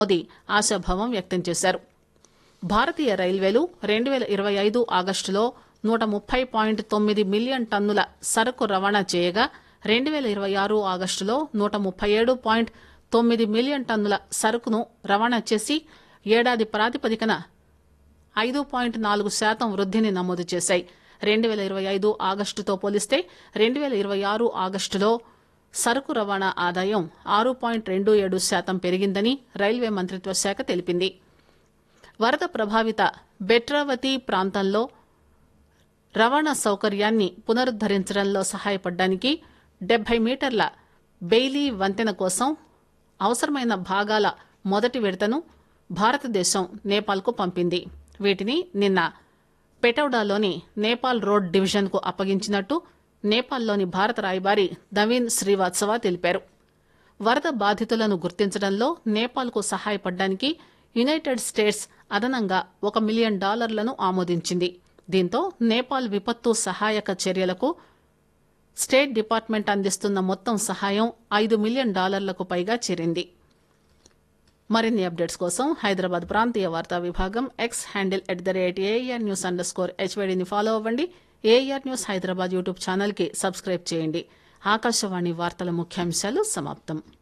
మోదీ ఆశాభావం వ్యక్తం చేశారు భారతీయ రైల్వేలు రెండు పేల ఇరవై ఐదు ఆగస్టులో నూట ముప్పై పాయింట్ తొమ్మిది మిలియన్ టన్నుల సరకు రవాణా చేయగా రెండు పేల ఇరవై ఆరు ఆగస్టులో నూట ముప్పై ఏడు పాయింట్ తొమ్మిది మిలియన్ టన్నుల సరుకును రవాణా చేసి ఏడాది ప్రాతిపదికన ఐదు పాయింట్ నాలుగు శాతం వృద్ధిని నమోదు చేశాయి రెండు పేల ఇరవై ఐదు ఆగస్టుతో పోలిస్తే రెండు పేల ఇరవై ఆరు ఆగస్టులో సరుకు రవాణా ఆదాయం ఆరు పాయింట్ రెండు ఏడు శాతం పెరిగిందని రైల్వే మంత్రిత్వ శాఖ తెలిపింది వరద ప్రభావిత బెట్రావతి ప్రాంతంలో రవాణా సౌకర్యాన్ని పునరుద్దరించడంలో సహాయపడడానికి డెబ్బై మీటర్ల బెయిలీ వంతెన కోసం అవసరమైన భాగాల మొదటి విడతను భారతదేశం నేపాల్కు పంపింది వీటిని నిన్న పెటౌడాలోని నేపాల్ రోడ్ డివిజన్కు అప్పగించినట్టు నేపాల్లోని భారత రాయబారి నవీన్ శ్రీవాత్సవ తెలిపారు వరద బాధితులను గుర్తించడంలో నేపాల్కు సహాయపడడానికి యునైటెడ్ స్టేట్స్ అదనంగా ఒక మిలియన్ డాలర్లను ఆమోదించింది దీంతో నేపాల్ విపత్తు సహాయక చర్యలకు స్టేట్ డిపార్ట్మెంట్ అందిస్తున్న మొత్తం సహాయం ఐదు మిలియన్ డాలర్లకు పైగా చేరింది మరిన్ని అప్డేట్స్ కోసం హైదరాబాద్ ప్రాంతీయ వార్తా విభాగం X handle at the rate A R news underscore స్కోర్ హెచ్వైడీని ఫాలో అవ్వండి ఏఆర్ న్యూస్ హైదరాబాద్ యూట్యూబ్ ఛానల్కి సబ్స్క్రైబ్ చేయండి ఆకాశవాణి వార్తల ముఖ్యాంశాలు సమాప్తం